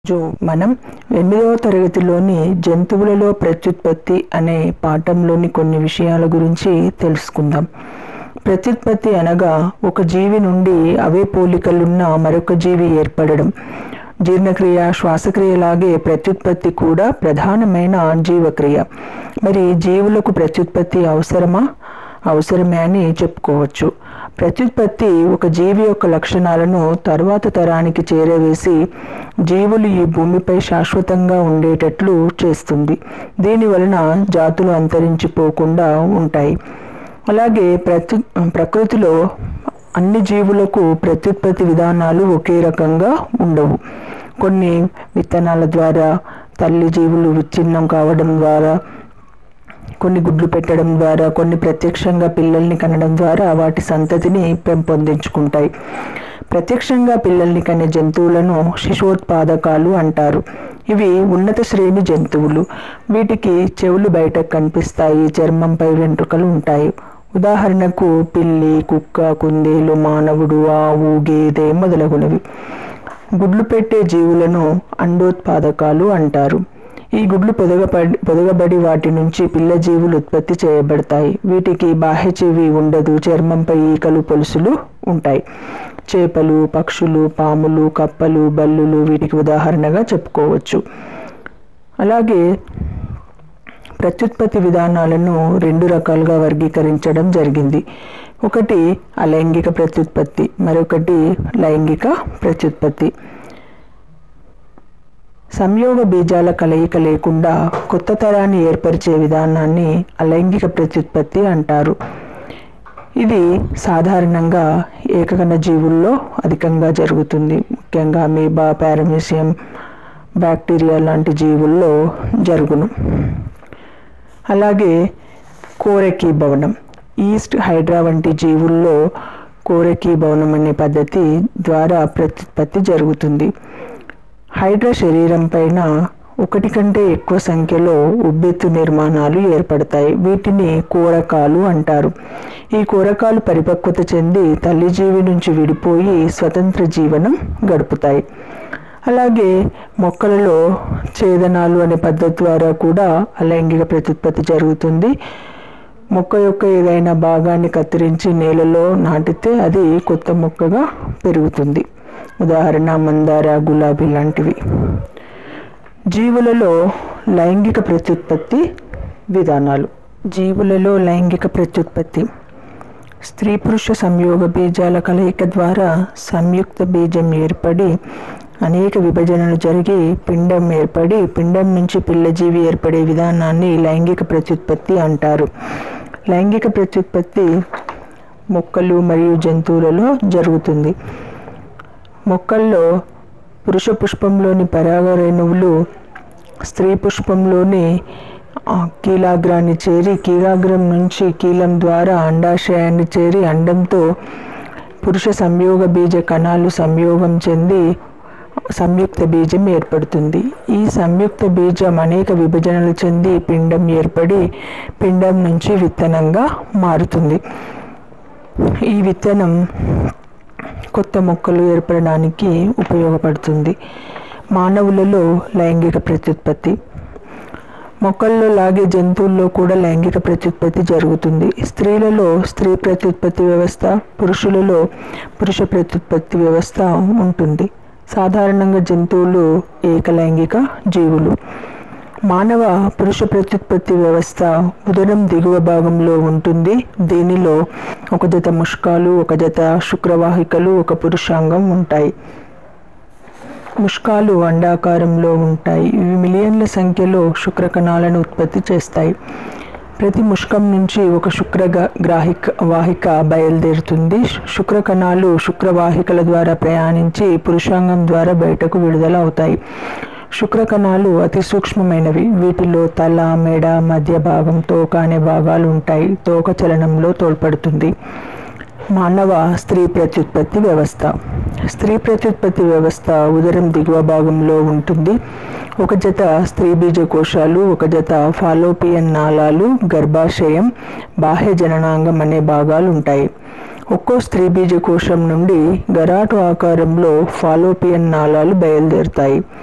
జో మనం ఎనిమిదవ తరగతిలోని జంతువులలో ప్రత్యుత్పత్తి అనే పాఠంలోని కొన్ని విషయాల గురించి తెలుసుకుందాం ప్రత్యుత్పత్తి అనగా ఒక జీవి నుండి అవే పోలికలున్న మరొక జీవి ఏర్పడడం జీర్ణక్రియ శ్వాసక్రియలాగే ప్రత్యుత్పత్తి కూడా ప్రధానమైన జీవక్రియ మరి జీవులకు ప్రత్యుత్పత్తి అవసరమా అవసరమే అని చెప్పుకోవచ్చు ప్రత్యుత్పత్తి ఒక జీవి యొక్క లక్షణాలను తరువాత తరానికి చేరవేసి జీవులు ఈ భూమిపై శాశ్వతంగా ఉండేటట్లు చేస్తుంది దీని వలన జాతులు అంతరించిపోకుండా ఉంటాయి అలాగే ప్రత్యు ప్రకృతిలో అన్ని జీవులకు ప్రత్యుత్పత్తి విధానాలు ఒకే రకంగా ఉండవు కొన్ని విత్తనాల ద్వారా తల్లి జీవులు విచ్ఛిన్నం కావడం ద్వారా కొన్ని గుడ్లు పెట్టడం ద్వారా కొన్ని ప్రత్యక్షంగా పిల్లల్ని కనడం ద్వారా వాటి సంతతిని పెంపొందించుకుంటాయి ప్రత్యక్షంగా పిల్లల్ని కనే జంతువులను శిశోత్పాదకాలు అంటారు ఇవి ఉన్నత శ్రేణి జంతువులు వీటికి చెవులు బయటకు కనిపిస్తాయి చర్మంపై వెంట్రుకలు ఉంటాయి ఉదాహరణకు పిల్లి కుక్క కుందేలు మానవుడు ఆవు గేదె మొదలగునవి గుడ్లు పెట్టే జీవులను అండోత్పాదకాలు అంటారు ఈ గుడ్లు పొదగబడి పొదగబడి వాటి నుంచి పిల్ల జీవులు ఉత్పత్తి చేయబడతాయి వీటికి బాహ్య చెవి ఉండదు చర్మంపై ఈకలు పొలుసులు ఉంటాయి చేపలు పక్షులు పాములు కప్పలు బల్లులు వీటికి ఉదాహరణగా చెప్పుకోవచ్చు అలాగే ప్రత్యుత్పత్తి విధానాలను రెండు రకాలుగా వర్గీకరించడం జరిగింది ఒకటి అలైంగిక ప్రత్యుత్పత్తి మరొకటి లైంగిక ప్రత్యుత్పత్తి సంయోగ బీజాల కలయిక లేకుండా కొత్త తరాన్ని ఏర్పరిచే విధానాన్ని అలైంగిక ప్రత్యుత్పత్తి అంటారు ఇది సాధారణంగా ఏకగణ జీవుల్లో అధికంగా జరుగుతుంది ముఖ్యంగా అమీబా పారమీసియం బ్యాక్టీరియా లాంటి జీవుల్లో జరుగును అలాగే కోరెకీ భవనం ఈస్ట్ హైడ్రా వంటి జీవుల్లో కోరెకీ భవనం అనే పద్ధతి ద్వారా ప్రత్యుత్పత్తి జరుగుతుంది హైడ్రా శరీరం పైన ఒకటి కంటే ఎక్కువ సంఖ్యలో ఉబ్బెత్తు నిర్మాణాలు ఏర్పడతాయి వీటిని కోరకాలు అంటారు ఈ కోరకాలు పరిపక్వత చెంది తల్లి జీవి నుంచి విడిపోయి స్వతంత్ర జీవనం గడుపుతాయి అలాగే మొక్కలలో ఛేదనాలు అనే పద్ధతి ద్వారా కూడా అలైంగిక ప్రత్యుత్పత్తి జరుగుతుంది మొక్క యొక్క ఏదైనా భాగాన్ని కత్తిరించి నేలలో నాటితే అది కొత్త మొక్కగా పెరుగుతుంది ఉదాహరణ మందార గులాబీ లాంటివి జీవులలో లైంగిక ప్రత్యుత్పత్తి విధానాలు జీవులలో లైంగిక ప్రత్యుత్పత్తి స్త్రీ పురుష సంయోగ బీజాల కలయిక ద్వారా సంయుక్త బీజం ఏర్పడి అనేక విభజనలు జరిగి పిండం ఏర్పడి పిండం నుంచి పిల్లజీవి ఏర్పడే విధానాన్ని లైంగిక ప్రత్యుత్పత్తి అంటారు లైంగిక ప్రత్యుత్పత్తి మొక్కలు మరియు జంతువులలో జరుగుతుంది మొక్కల్లో పురుష పుష్పంలోని పరాగ రేణువులు స్త్రీ పుష్పంలోని కీలాగ్రాన్ని చేరి కీలాగ్రం నుంచి కీలం ద్వారా అండాశయాన్ని చేరి అండంతో పురుష సంయోగ బీజ కణాలు సంయోగం చెంది సంయుక్త బీజం ఏర్పడుతుంది ఈ సంయుక్త బీజం అనేక విభజనలు చెంది పిండం ఏర్పడి పిండం నుంచి విత్తనంగా మారుతుంది ఈ విత్తనం కొత్త మొక్కలు ఏర్పడడానికి ఉపయోగపడుతుంది మానవులలో లైంగిక ప్రత్యుత్పత్తి మొక్కల్లో లాగే జంతువుల్లో కూడా లైంగిక ప్రత్యుత్పత్తి జరుగుతుంది స్త్రీలలో స్త్రీ ప్రత్యుత్పత్తి వ్యవస్థ పురుషులలో పురుష ప్రత్యుత్పత్తి వ్యవస్థ ఉంటుంది సాధారణంగా జంతువులు ఏకలైంగిక జీవులు మానవ పురుష ప్రత్యుత్పత్తి వ్యవస్థ ఉదరం దిగువ భాగంలో ఉంటుంది దీనిలో ఒక జత ముష్కాలు ఒక జత శుక్రవాహికలు ఒక పురుషాంగం ఉంటాయి ముష్కాలు అండాకారంలో ఉంటాయి ఇవి మిలియన్ల సంఖ్యలో శుక్రకణాలను ఉత్పత్తి చేస్తాయి ప్రతి ముష్కం నుంచి ఒక శుక్ర గ్రాహిక వాహిక బయలుదేరుతుంది శుక్రకణాలు శుక్రవాహికల ద్వారా ప్రయాణించి పురుషాంగం ద్వారా బయటకు విడుదల అవుతాయి శుక్రకణాలు అతి సూక్ష్మమైనవి వీటిలో తల మెడ మధ్య భాగం తోక అనే భాగాలు ఉంటాయి తోక చలనంలో తోడ్పడుతుంది మానవ స్త్రీ ప్రత్యుత్పత్తి వ్యవస్థ స్త్రీ ప్రత్యుత్పత్తి వ్యవస్థ ఉదరం దిగువ భాగంలో ఉంటుంది ఒక జత స్త్రీ బీజ కోశాలు ఒక జత ఫాలోపియన్ నాళాలు గర్భాశయం బాహ్య జననాంగం అనే భాగాలు ఉంటాయి ఒక్కో స్త్రీ బీజ కోశం నుండి గరాటు ఆకారంలో ఫాలోపియన్ నాళాలు బయలుదేరుతాయి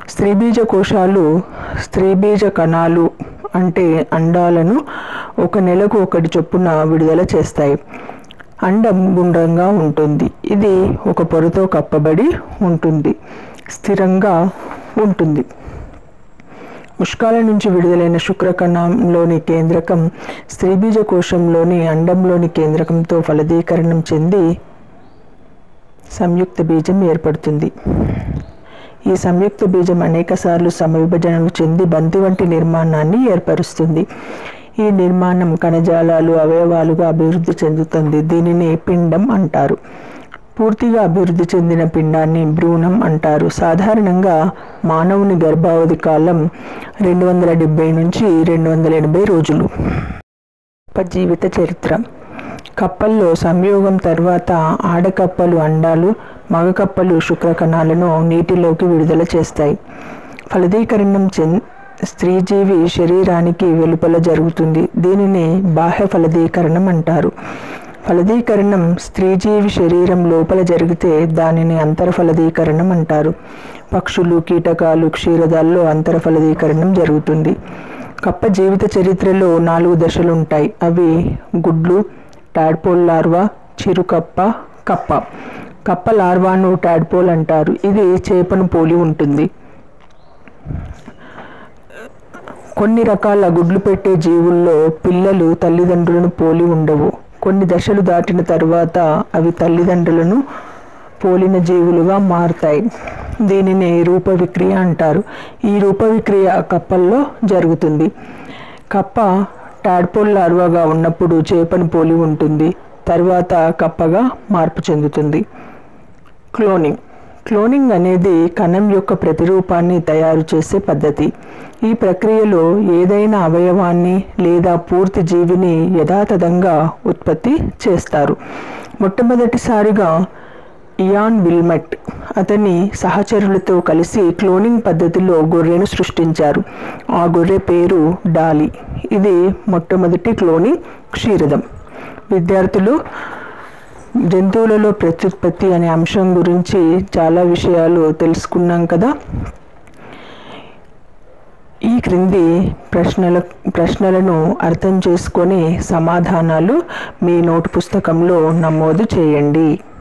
స్త్రీబీజ కోశాలు స్త్రీబీజ కణాలు అంటే అండాలను ఒక నెలకు ఒకటి చొప్పున విడుదల చేస్తాయి అండం గుండ్రంగా ఉంటుంది ఇది ఒక పొరతో కప్పబడి ఉంటుంది స్థిరంగా ఉంటుంది ముష్కాల నుంచి విడుదలైన శుక్రకణంలోని కేంద్రకం స్త్రీబీజ కోశంలోని అండంలోని కేంద్రకంతో ఫలదీకరణం చెంది సంయుక్త బీజం ఏర్పడుతుంది ఈ సంయుక్త బీజం అనేకసార్లు సమవిభజనలు చెంది బంతి వంటి నిర్మాణాన్ని ఏర్పరుస్తుంది ఈ నిర్మాణం కణజాలాలు అవయవాలుగా అభివృద్ధి చెందుతుంది దీనిని పిండం అంటారు పూర్తిగా అభివృద్ధి చెందిన పిండాన్ని భ్రూణం అంటారు సాధారణంగా మానవుని గర్భావధి కాలం రెండు వందల డెబ్బై నుంచి రెండు వందల ఎనభై రోజులు జీవిత చరిత్ర కప్పల్లో సంయోగం తర్వాత ఆడకప్పలు అండాలు మగ కప్పలు శుక్రకణాలను నీటిలోకి విడుదల చేస్తాయి ఫలదీకరణం చెంది స్త్రీజీవి శరీరానికి వెలుపల జరుగుతుంది దీనిని బాహ్య ఫలదీకరణం అంటారు ఫలదీకరణం స్త్రీజీవి శరీరం లోపల జరిగితే దానిని అంతరఫలదీకరణం అంటారు పక్షులు కీటకాలు క్షీరదాల్లో అంతరఫలదీకరణం జరుగుతుంది కప్ప జీవిత చరిత్రలో నాలుగు దశలు ఉంటాయి అవి గుడ్లు టాడ్పోల్ లార్వా చిరుకప్ప కప్ప కప్ప లార్వాను టాడ్పోల్ అంటారు ఇది చేపను పోలి ఉంటుంది కొన్ని రకాల గుడ్లు పెట్టే జీవుల్లో పిల్లలు తల్లిదండ్రులను పోలి ఉండవు కొన్ని దశలు దాటిన తర్వాత అవి తల్లిదండ్రులను పోలిన జీవులుగా మారుతాయి దీనిని రూప విక్రియ అంటారు ఈ రూప విక్రియ కప్పల్లో జరుగుతుంది కప్ప టాడ్పోల్ లార్వాగా ఉన్నప్పుడు చేపను పోలి ఉంటుంది తర్వాత కప్పగా మార్పు చెందుతుంది క్లోనింగ్ క్లోనింగ్ అనేది కణం యొక్క ప్రతిరూపాన్ని తయారు చేసే పద్ధతి ఈ ప్రక్రియలో ఏదైనా అవయవాన్ని లేదా పూర్తి జీవిని యథాతథంగా ఉత్పత్తి చేస్తారు మొట్టమొదటిసారిగా ఇయాన్ విల్మెట్ అతని సహచరులతో కలిసి క్లోనింగ్ పద్ధతిలో గొర్రెను సృష్టించారు ఆ గొర్రె పేరు డాలి ఇది మొట్టమొదటి క్లోనింగ్ క్షీరదం విద్యార్థులు జంతువులలో ప్రత్యుత్పత్తి అనే అంశం గురించి చాలా విషయాలు తెలుసుకున్నాం కదా ఈ క్రింది ప్రశ్నల ప్రశ్నలను అర్థం చేసుకొని సమాధానాలు మీ నోటు పుస్తకంలో నమోదు చేయండి